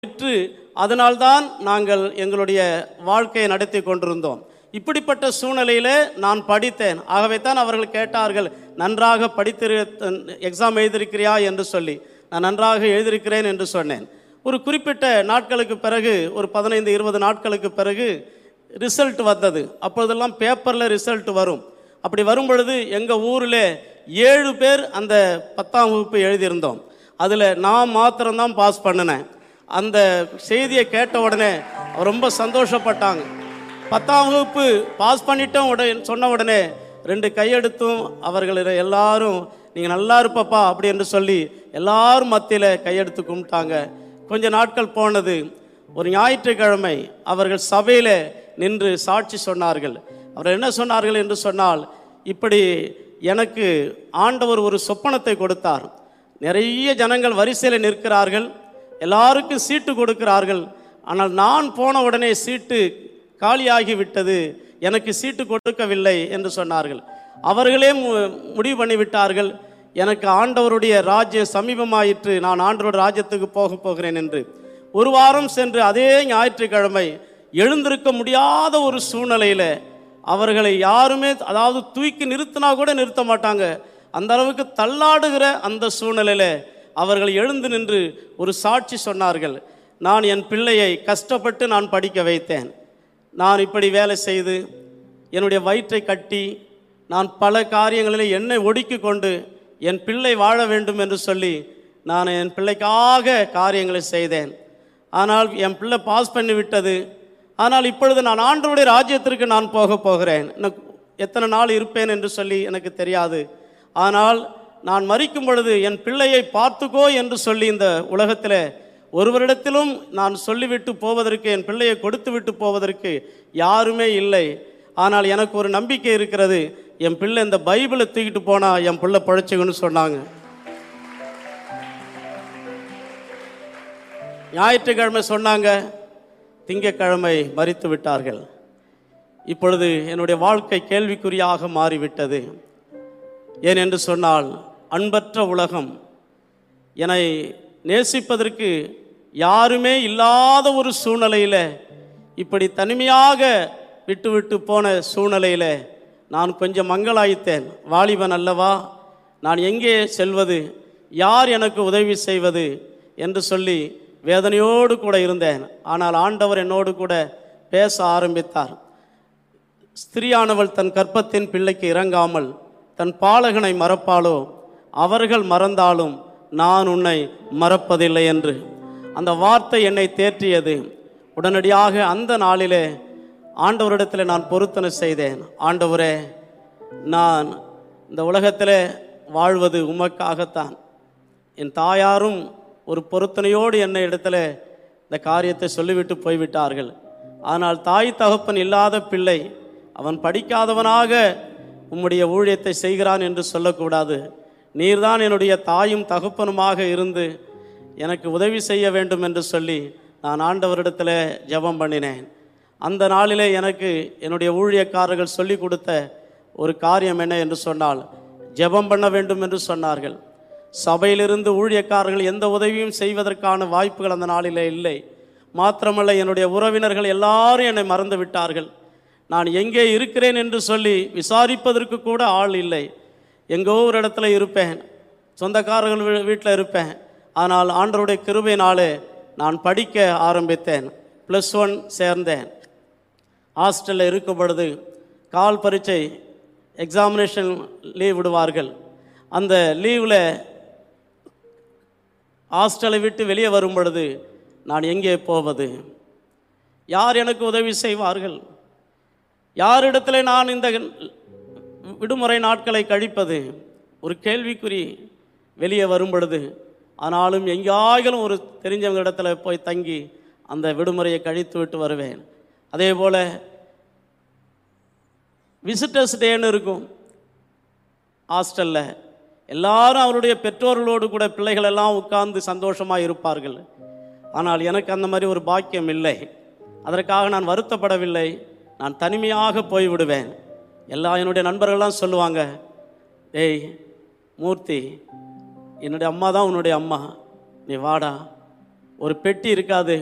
விற்று அதனால்தான் நாங்கள் எங்களுடைய வாழ்க்கையை நடத்தி கொண்டிருந்தோம் இப்படிப்பட்ட சூழ்நிலையிலே நான் படித்தேன் ஆகவே தான் அவர்கள் கேட்டார்கள் நன்றாக படித்திரு எக்ஸாம் எழுதியிருக்கிறியா என்று சொல்லி நான் நன்றாக எழுதியிருக்கிறேன் என்று சொன்னேன் ஒரு குறிப்பிட்ட நாட்களுக்கு பிறகு ஒரு பதினைந்து இருபது நாட்களுக்கு பிறகு ரிசல்ட் வந்தது அப்பொழுதெல்லாம் பேப்பரில் ரிசல்ட் வரும் அப்படி வரும் பொழுது எங்கள் ஊரில் ஏழு பேர் அந்த பத்தாம் வகுப்பு எழுதியிருந்தோம் அதில் நான் மாத்திரம்தான் பாஸ் பண்ணினேன் அந்த செய்தியை கேட்ட உடனே ரொம்ப சந்தோஷப்பட்டாங்க பத்தாம் வகுப்பு பாஸ் பண்ணிட்டோம் உடனே சொன்ன உடனே ரெண்டு கையெடுத்தும் அவர்கள் எல்லாரும் நீங்கள் நல்லா இருப்பப்பா அப்படி என்று சொல்லி எல்லாரும் மத்தியில் கையெடுத்து கும்பிட்டாங்க கொஞ்ச நாட்கள் போனது ஒரு ஞாயிற்றுக்கிழமை அவர்கள் சபையில் நின்று சாட்சி சொன்னார்கள் அவர் என்ன சொன்னார்கள் என்று சொன்னால் இப்படி எனக்கு ஆண்டவர் ஒரு சொப்பனத்தை கொடுத்தார் நிறைய ஜனங்கள் வரிசையில் நிற்கிறார்கள் எல்லாருக்கும் சீட்டு கொடுக்கிறார்கள் ஆனால் நான் போன உடனே சீட்டு காலியாகி விட்டது எனக்கு சீட்டு கொடுக்கவில்லை என்று சொன்னார்கள் அவர்களே மு- முடிவு பண்ணிவிட்டார்கள் எனக்கு ஆண்டவருடைய ராஜ்யம் சமீபமாயிற்று நான் ஆண்டவருடைய ராஜ்யத்துக்கு போக போகிறேன் என்று ஒரு வாரம் சென்று அதே ஞாயிற்றுக்கிழமை எழுந்திருக்க முடியாத ஒரு சூழ்நிலையில் அவர்களை யாருமே அதாவது தூக்கி நிறுத்தினா கூட நிறுத்த மாட்டாங்க அந்த அளவுக்கு தள்ளாடுகிற அந்த சூழ்நிலையில அவர்கள் எழுந்து நின்று ஒரு சாட்சி சொன்னார்கள் நான் என் பிள்ளையை கஷ்டப்பட்டு நான் படிக்க வைத்தேன் நான் இப்படி வேலை செய்து என்னுடைய வயிற்றை கட்டி நான் பல காரியங்களில் என்னை ஒடுக்கி கொண்டு என் பிள்ளை வாழ வேண்டும் என்று சொல்லி நான் என் பிள்ளைக்காக காரியங்களை செய்தேன் ஆனால் என் பிள்ளை பாஸ் பண்ணி விட்டது ஆனால் இப்பொழுது நான் ஆண்டவருடைய ராஜ்யத்திற்கு நான் போக போகிறேன் இன்னும் எத்தனை நாள் இருப்பேன் என்று சொல்லி எனக்கு தெரியாது ஆனால் நான் மறிக்கும் பொழுது என் பிள்ளையை பார்த்துக்கோ என்று சொல்லி இந்த உலகத்தில் ஒருவரிடத்திலும் நான் சொல்லிவிட்டு போவதற்கு என் பிள்ளையை கொடுத்து விட்டு போவதற்கு யாருமே இல்லை ஆனால் எனக்கு ஒரு நம்பிக்கை இருக்கிறது என் பிள்ளை இந்த பைபிளை தூக்கிட்டு போனா என் பிள்ளை பழைச்சுக்கன்னு சொன்னாங்க ஞாயிற்றுக்கிழமை சொன்னாங்க திங்கட்கிழமை மறித்து விட்டார்கள் இப்பொழுது என்னுடைய வாழ்க்கை கேள்விக்குறியாக மாறிவிட்டது ஏன் என்று சொன்னால் அன்பற்ற உலகம் என்னை நேசிப்பதற்கு யாருமே இல்லாத ஒரு சூழ்நிலையில் இப்படி தனிமையாக விட்டுவிட்டு போன சூழ்நிலையில் நான் கொஞ்சம் மங்களாயித்தேன் வாலிபன் அல்லவா நான் எங்கே செல்வது யார் எனக்கு உதவி செய்வது என்று சொல்லி வேதனையோடு கூட இருந்தேன் ஆனால் ஆண்டவர் என்னோடு கூட பேச ஆரம்பித்தார் ஸ்திரியானவள் தன் கற்பத்தின் பிள்ளைக்கு இறங்காமல் தன் பாலகனை மறப்பாளோ அவர்கள் மறந்தாலும் நான் உன்னை மறப்பதில்லை என்று அந்த வார்த்தை என்னை தேற்றியது உடனடியாக அந்த நாளிலே ஆண்டவரிடத்தில் நான் பொருத்தனை செய்தேன் ஆண்டவரே நான் இந்த உலகத்தில் வாழ்வது உமக்காகத்தான் என் தாயாரும் ஒரு பொருத்தனையோடு என்னை இடத்துல இந்த காரியத்தை சொல்லிவிட்டு போய்விட்டார்கள் ஆனால் தாய் தகப்பன் இல்லாத பிள்ளை அவன் படிக்காதவனாக உம்முடைய ஊழியத்தை செய்கிறான் என்று சொல்லக்கூடாது நீர்தான் என்னுடைய தாயும் தகப்பனுமாக இருந்து எனக்கு உதவி செய்ய வேண்டும் என்று சொல்லி நான் ஆண்டவரிடத்தில் ஜெபம் பண்ணினேன் அந்த நாளிலே எனக்கு என்னுடைய ஊழியக்காரர்கள் சொல்லி கொடுத்த ஒரு காரியம் என்ன என்று சொன்னால் ஜெபம் பண்ண வேண்டும் என்று சொன்னார்கள் சபையிலிருந்து ஊழியக்காரர்கள் எந்த உதவியும் செய்வதற்கான வாய்ப்புகள் அந்த நாளிலே இல்லை மாத்திரமல்ல என்னுடைய உறவினர்கள் எல்லாரும் என்னை மறந்து விட்டார்கள் நான் எங்கே இருக்கிறேன் என்று சொல்லி விசாரிப்பதற்கு கூட ஆள் இல்லை எங்கோ ஒரு இடத்துல இருப்பேன் சொந்தக்காரர்கள் வீட்டில் இருப்பேன் ஆனால் ஆண்டவருடைய கிருபையினாலே நான் படிக்க ஆரம்பித்தேன் ப்ளஸ் ஒன் சேர்ந்தேன் ஹாஸ்டலில் இருக்கும் பொழுது கால் பரீட்சை எக்ஸாமினேஷன் லீவ் விடுவார்கள் அந்த லீவில் ஹாஸ்டலை விட்டு வெளியே வரும் பொழுது நான் எங்கே போவது யார் எனக்கு உதவி செய்வார்கள் யாரிடத்தில் நான் இந்த விடுமுறை நாட்களை கழிப்பது ஒரு கேள்விக்குறி வெளியே வரும் பொழுது ஆனாலும் எங்கேயாயிலும் ஒரு தெரிஞ்சவங்க இடத்துல போய் தங்கி அந்த விடுமுறையை கழித்து விட்டு வருவேன் அதே போல் விசிட்டர்ஸ் டேன்னு இருக்கும் ஹாஸ்டலில் எல்லாரும் அவருடைய பெற்றோர்களோடு கூட பிள்ளைகள் எல்லாம் உட்கார்ந்து சந்தோஷமாக இருப்பார்கள் ஆனால் எனக்கு அந்த மாதிரி ஒரு பாக்கியம் இல்லை அதற்காக நான் வருத்தப்படவில்லை நான் தனிமையாக போய்விடுவேன் எல்லா என்னுடைய நண்பர்கள்லாம் சொல்லுவாங்க ஏய் மூர்த்தி என்னுடைய அம்மா தான் உன்னுடைய அம்மா நீ வாடா ஒரு பெட்டி இருக்காது